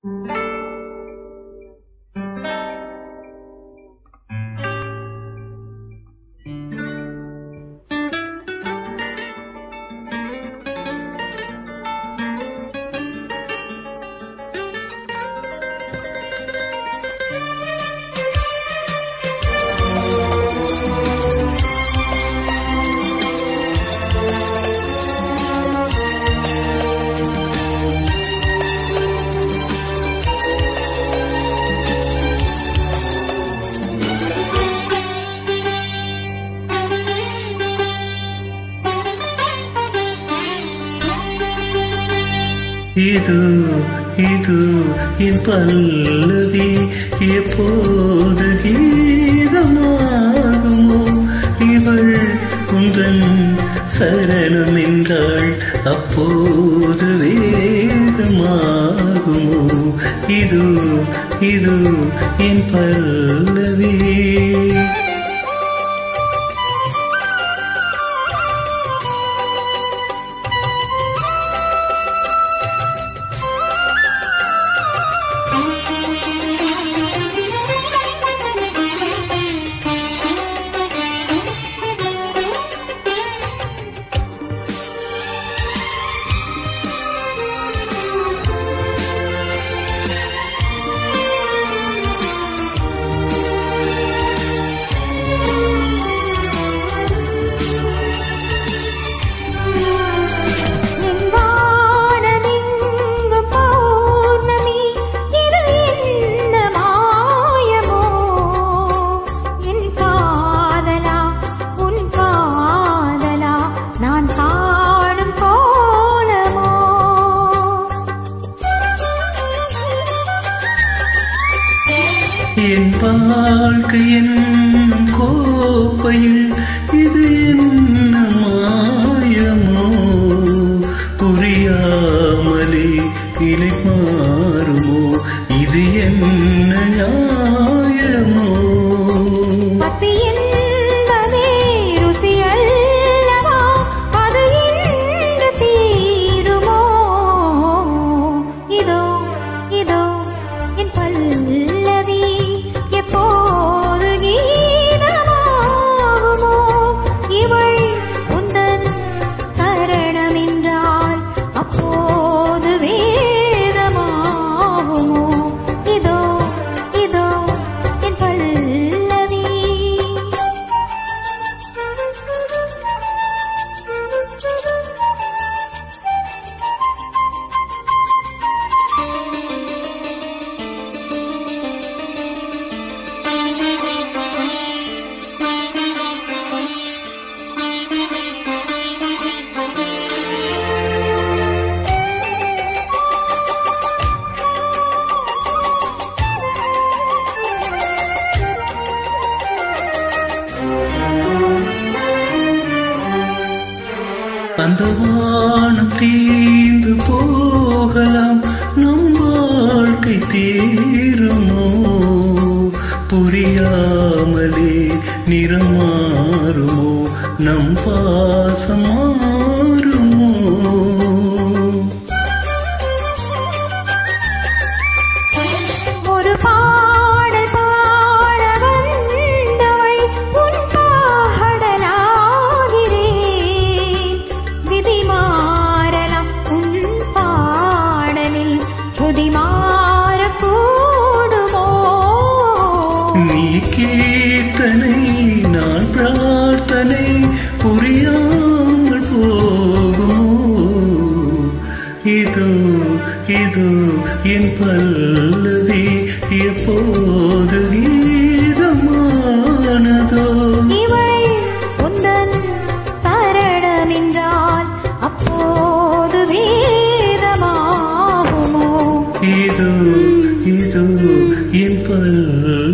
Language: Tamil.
இது இது என் பல்லவி எப்போது கீதமாகுமோ இவள் குன்றன் சரணம் என்றாள் அப்போது வேதமாகுமோ இது இது என் பல்லவி என் வானமெங்கு பௌர்ணமி இது என்ன மாயமோ என் காதலா உன் காதலா நான் காணும் கோலமோ என் வாழ்க்கை என்னும் கோப்பையில் இது என்ன மாயமோ புரியாமலே இலை மாறுமோ இது என்ன நியாயமோ பசி என்பதே ருசியல்லவா அது இன்று தீருமோ இதோ இதோ என் பல்லவி எப்போது கீதமாகுமோ இவள் உந்தன் சரணமென்றால் அப்போது வேதமாகுமோ இதோ இதோ என் பல்லவி அந்த வானம் தீர்ந்து போகலாம் நம் வாழ்க்கை தீருமோ புரியாமலே நிறம் மாறுமோ நம் பாசம் மாறுமோ ஒரு பாடல் பாட வந்தவள் உன் பாடலாகிறேன் விதி மாறலாம் உன் பாடலில் சுதி மாறக்கூடுமோ நீ கீர்த்தனை நான் பிரார்த்தனை புரியாமல் போகுமோ இது இது என் பல்லவி எப்போது கீதமானதோ இவள் உந்தன் சரணமென்றால் அப்போது வேதமாகுமோ இது இது என் பல்லவி